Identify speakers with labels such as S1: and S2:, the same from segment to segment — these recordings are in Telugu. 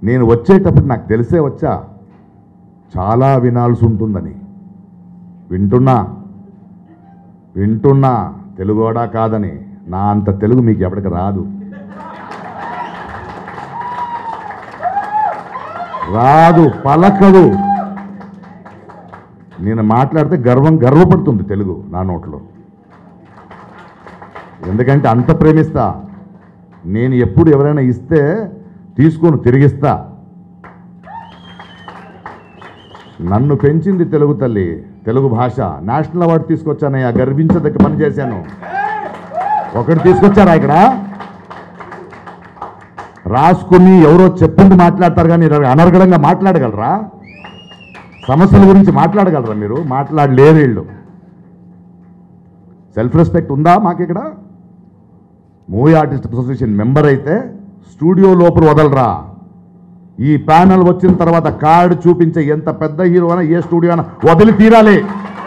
S1: నేను వచ్చేటప్పుడు నాకు తెలిసే వచ్చా చాలా వినాల్సి ఉంటుందని వింటున్నా వింటున్నా తెలుగోడా కాదని నా అంత తెలుగు మీకు ఎవరికి రాదు రాదు పలకదు నేను మాట్లాడితే గర్వం గర్వపడుతుంది తెలుగు నా నోట్లో ఎందుకంటే అంత ప్రేమిస్తా నేను ఎప్పుడు ఎవరైనా ఇస్తే తీసుకొని తిరిగిస్తా నన్ను పెంచింది తెలుగు తల్లి తెలుగు భాష నేషనల్ అవార్డు తీసుకొచ్చానయ్యా గర్వించదగ్గ పని చేశాను ఒకటి తీసుకొచ్చారా ఇక్కడ రాసుకుని ఎవరో చెప్పింది మాట్లాడతారు కానీ మీరు అనర్గళంగా మాట్లాడగలరా సమస్యల గురించి మాట్లాడగలరా మీరు మాట్లాడలేరు వీళ్ళు సెల్ఫ్ రెస్పెక్ట్ ఉందా మాకు ఇక్కడ మూవీ ఆర్టిస్ట్ అసోసియేషన్ మెంబర్ అయితే స్టూడియో లోపల వదలరా ఈ ప్యానల్ వచ్చిన తర్వాత కార్డు చూపించే ఎంత పెద్ద హీరో అయినా ఏ స్టూడియో అయినా వదిలి తీరాలి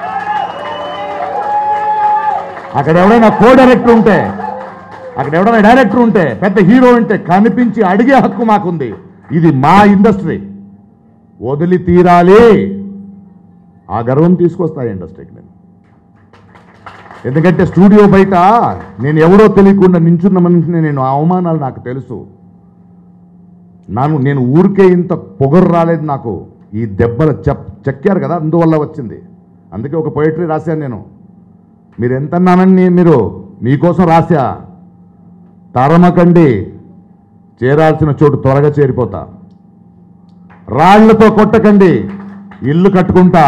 S1: అక్కడ ఎవడైనా కో డైరెక్టర్ ఉంటే అక్కడ ఎవడైనా డైరెక్టర్ ఉంటే పెద్ద హీరో ఉంటే కనిపించి అడిగే హక్కు మాకుంది ఇది మా ఇండస్ట్రీ వదిలి తీరాలి ఆ గర్వం తీసుకొస్తాయి ఇండస్ట్రీకి నేను ఎందుకంటే స్టూడియో బయట నేను ఎవరో తెలియకుండా నించున్న మనిషిని నేను ఆ అవమానాలు నాకు తెలుసు నాను నేను ఊరికే ఇంత పొగరు రాలేదు నాకు ఈ దెబ్బలు చెప్ చెక్కారు కదా అందువల్ల వచ్చింది అందుకే ఒక పొయిటరీ రాశాను నేను మీరు ఎంత అన్నానని మీరు మీకోసం రాశా తరమకండి చేరాల్సిన చోటు త్వరగా చేరిపోతా రాళ్లతో కొట్టకండి ఇల్లు కట్టుకుంటా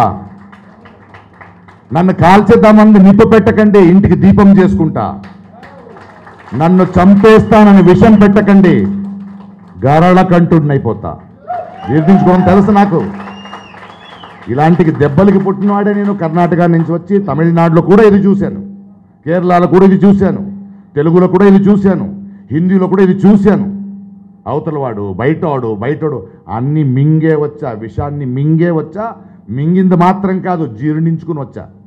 S1: నన్ను కాల్చేద్దామని నిప్పు పెట్టకండి ఇంటికి దీపం చేసుకుంటా నన్ను చంపేస్తానని విషం పెట్టకండి గరళ కంటున్నైపోతా జీర్ణించుకోవడం తెలుసు నాకు ఇలాంటికి దెబ్బలకి పుట్టినవాడే నేను కర్ణాటక నుంచి వచ్చి తమిళనాడులో కూడా ఇది చూశాను కేరళలో కూడా ఇది చూశాను తెలుగులో కూడా ఇది చూశాను హిందీలో కూడా ఇది చూశాను అవతలవాడు బయటవాడు బయటోడు అన్ని మింగే వచ్చా విషాన్ని మింగే వచ్చా మింగింది మాత్రం కాదు జీర్ణించుకుని వచ్చా